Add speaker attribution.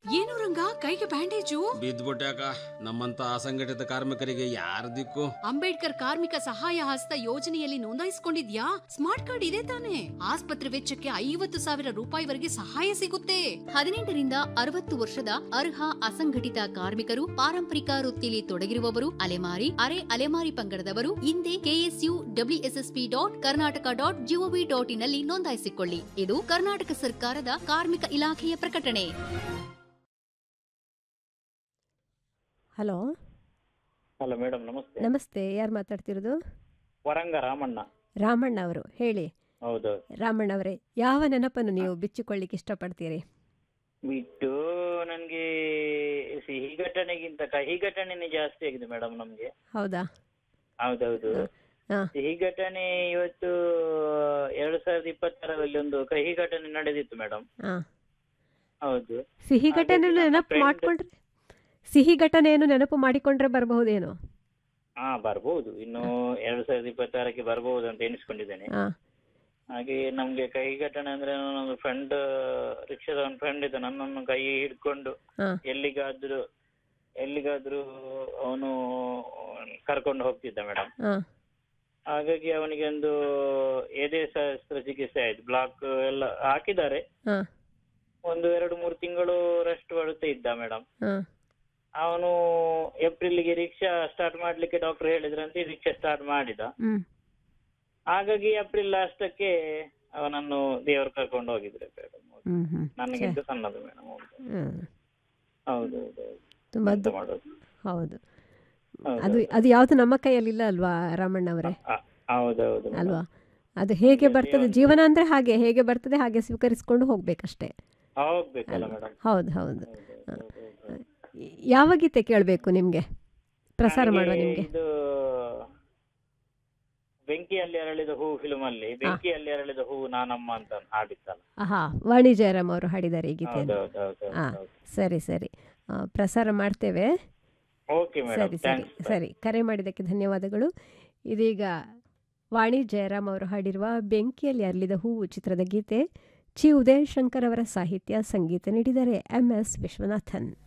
Speaker 1: ಏನು ರಂಗ ಕೈಗೆ ಬ್ಯಾಂಡೇಜು
Speaker 2: ಬಿದ್ದ್ಬಿಟ್ಯಾಕ ನಮ್ಮಂತ ಅಸಂಘಟಿತ ಕಾರ್ಮಿಕರಿಗೆ ಯಾರ ದಿಕ್ಕು
Speaker 1: ಅಂಬೇಡ್ಕರ್ ಕಾರ್ಮಿಕ ಸಹಾಯ ಹಸ್ತ ಯೋಜನೆಯಲ್ಲಿ ನೋಂದಾಯಿಸಿಕೊಂಡಿದ್ಯಾ ಸ್ಮಾರ್ಟ್ ಕಾರ್ಡ್ ಇದೆ ತಾನೆ ಆಸ್ಪತ್ರೆ ವೆಚ್ಚಕ್ಕೆ ಐವತ್ತು ಸಾವಿರ ರೂಪಾಯಿವರೆಗೆ ಸಹಾಯ ಸಿಗುತ್ತೆ ಹದಿನೆಂಟರಿಂದ ಅರವತ್ತು ವರ್ಷದ ಅರ್ಹ ಅಸಂಘಟಿತ ಕಾರ್ಮಿಕರು ಪಾರಂಪರಿಕ ವೃತ್ತಿಯಲ್ಲಿ ತೊಡಗಿರುವವರು ಅಲೆಮಾರಿ ಅರೆ ಅಲೆಮಾರಿ ಪಂಗಡದವರು ಹಿಂದೆ KSU WSSP dot Karnataka dot gov dot in ನಲ್ಲಿ ನೋಂದಾಯಿಸಿಕೊಳ್ಳಿ ಇದು ಕರ್ನಾಟಕ ಸರ್ಕಾರದ ಕಾರ್ಮಿಕ ಇಲಾಖೆಯ ಪ್ರಕಟಣೆ
Speaker 3: ಹಲೋ
Speaker 4: ಹಲೋ ಮೇಡಮ್ ನಮಸ್ತೆ
Speaker 3: ನಮಸ್ತೆ ಯಾರು ಮಾತಾಡ್ತಿರೋದು
Speaker 4: ವರಂಗ ರಾಮಣ್ಣ
Speaker 3: ರಾಮಣ್ಣ ಅವರು ಹೇಳಿ
Speaker 4: ಹೌದು
Speaker 3: ರಾಮಣ್ಣ ಅವರೇ ಯಾವ ನೆನಪನ್ನು ನೀವು ಬಿಚ್ಚಿಕೊಳ್ಳಿಕ್ಕೆ ಇಷ್ಟಪಡ್ತೀರಿ
Speaker 4: ಬಿಟ್ಟು ನನಗೆ ಸಿಹಿ ಘಟನೆಗಿಂತ ಕಹಿ ಘಟನೆನೇ ಜಾಸ್ತಿ ಆಗಿದೆ ಮೇಡಮ್ ನಮ್ಗೆ
Speaker 3: ಹೌದಾ
Speaker 4: ಹೌದೌದು
Speaker 3: ಹಾ.
Speaker 4: ಸಿಹಿ ಘಟನೆ ಇವತ್ತು ಎರಡು ಸಾವಿರದ ಇಪ್ಪತ್ತರಲ್ಲಿ ಒಂದು ಕಹಿ ಘಟನೆ ನಡೆದಿತ್ತು ಮೇಡಮ್
Speaker 3: ಹಾಂ
Speaker 4: ಹೌದು
Speaker 3: ಸಿಹಿ
Speaker 4: ಹಾಗಾಗಿ
Speaker 3: ಘಟನೆಯನ್ನು
Speaker 4: ನನ್ನ
Speaker 3: ನೆನಪು
Speaker 4: friend-
Speaker 3: ಮಾಡಿಕೊಂಡ್ರೆ ಸಿಹಿ ಘಟನೆಯನ್ನು ನೆನಪು ಮಾಡಿಕೊಂಡ್ರೆ ಬರಬಹುದೇನೋ
Speaker 4: ಹಾ ಬರ್ಬೋದು ಇನ್ನು ಎರಡು ಸಾವಿರದ ಇಪ್ಪತ್ತಾರಕ್ಕೆ ಬರ್ಬೋದು ಅಂತ ಎಣಿಸ್ಕೊಂಡಿದ್ದೇನೆ
Speaker 3: ಹಾಂ
Speaker 4: ಹಾಗೆ ನಮ್ಗೆ ಕಹಿ ಘಟನೆ ಅಂದ್ರೆ ನನ್ನ ಫ್ರೆಂಡ್ ರಿಕ್ಷಾದ ಒಂದು ಫ್ರೆಂಡ್ ಇದ್ದ ನನ್ನನ್ನು ಕೈ ಹಿಡ್ಕೊಂಡು
Speaker 3: ಹಾಂ
Speaker 4: ಎಲ್ಲಿಗಾದ್ರೂ ಎಲ್ಲಿಗಾದ್ರೂ ಅವನು ಕರ್ಕೊಂಡು ಹೋಗ್ತಿದ್ದ ಮೇಡಮ್
Speaker 3: ಹಾಂ
Speaker 4: ಹಾಗಾಗಿ ಅವನಿಗೆ ಒಂದು ಎದೆ ಶಸ್ತ್ರ ಚಿಕಿತ್ಸೆ ಆಯ್ತು ಬ್ಲಾಕ್ ಎಲ್ಲ ಹಾಕಿದ್ದಾರೆ
Speaker 3: ಹಾಂ
Speaker 4: ಒಂದು ಎರಡು ಮೂರು ತಿಂಗಳು ರೆಸ್ಟ್ ಮಾಡುತ್ತಾ ಇದ್ದ ಮೇಡಮ್
Speaker 3: ಹಾಂ
Speaker 4: ಅವನು ಏಪ್ರಿಲ್ಗೆ ರಿಕ್ಷಾ ಸ್ಟಾರ್ಟ್ ಮಾಡ್ಲಿಕ್ಕೆ ಡಾಕ್ಟರ್ ಹೇಳಿದ್ರಂತೆ ರಿಕ್ಷಾ ಸ್ಟಾರ್ಟ್ ಮಾಡಿದ
Speaker 3: ಹ್ಞೂ
Speaker 4: ಹಾಗಾಗಿ ಏಪ್ರಿಲ್ ಲಾಸ್ಟಕ್ಕೆ ಅವನನ್ನು ದೇವರು ಕರ್ಕೊಂಡು ಹೋಗಿದ್ರೆ ಮೇಡಮ್
Speaker 3: ಹ್ಞೂ ಹ್ಞೂ
Speaker 4: ನನಗಿಂತ ಸಣ್ಣದು ಮೇಡಮ್
Speaker 3: ಹ್ಞೂ
Speaker 4: ಹೌದು ಹೌದು
Speaker 3: ತುಂಬ
Speaker 4: ಎಂತ ಮಾಡೋದು
Speaker 3: ಹೌದು
Speaker 4: ಹೌದು,
Speaker 3: ಅದು ಅದು ಯಾವುದು ನಮ್ಮ ಕೈಯಲ್ಲಿಲ್ಲ ಅಲ್ವಾ ರಾಮಣ್ಣ ಅವರೇ
Speaker 4: ಆ, ಹೌದೌದು madam.
Speaker 3: ಅಲ್ವಾ ಅದು ಹೇಗೆ
Speaker 4: ಈಗ
Speaker 3: ಬರ್ತದೆ
Speaker 4: ಜೀವನ-
Speaker 3: ಜೀವನ ಅಂದರೆ ಹಾಗೆ ಹೇಗೆ ಬರ್ತದೆ ಹಾಗೆ ಸ್ವೀಕರಿಸ್ಕೊಂಡು ಹೋಗ್ಬೇಕಷ್ಟೇ
Speaker 4: ಹೋಗ್ಬೇಕಲ್ಲ ಮೇಡಮ್
Speaker 3: ಹೌದು ಹೌದು ಯಾವ ಗೀತೆ ಕೇಳಬೇಕು ನಿಮಗೆ ಪ್ರಸಾರ ಮಾಡುವ ನಿಮಗೆ
Speaker 4: ಇದು ಬೆಂಕಿಯಲ್ಲಿ ಅರಳಿದ ಹೂ ಫಿಲ್ಮ್ ಅಲ್ಲಿ ಬೆಂಕಿಯಲ್ಲಿ ಅರಳಿದ ಹೂ ನಾನಮ್ಮ ಅಂತ ಹಾಡಿತ್ತಲ್ಲ
Speaker 3: ಹಾ ವಾಣಿ ಜಯರಾಮ್ ಅವರು ಹಾಡಿದ್ದಾರೆ ಈ ಗೀತೆಯನ್ನು
Speaker 4: ಹೌದೌದು
Speaker 3: ಹಾ ಸರಿ ಸರಿ ಆ, ಪ್ರಸಾರ ಮಾಡ್ತೇವೆ
Speaker 4: ಓಕೆ ಮೇಡಮ್
Speaker 3: ಸರಿ ಸರಿ ಸರಿ ಕರೆ ಮಾಡಿದ್ದಕ್ಕೆ ಧನ್ಯವಾದಗಳು ಇದೀಗ ವಾಣಿ ಜಯರಾಮ್ ಅವರು ಹಾಡಿರುವ ಬೆಂಕಿಯಲ್ಲಿ ಅರಳಿದ ಹೂವು ಚಿತ್ರದ ಗೀತೆ ಚಿ ಉದಯ್ ಶಂಕರ್ ಅವರ ಸಾಹಿತ್ಯ ಸಂಗೀತ ನೀಡಿದ್ದಾರೆ ಎಂ ಎಸ್ ವಿಶ್ವನಾಥನ್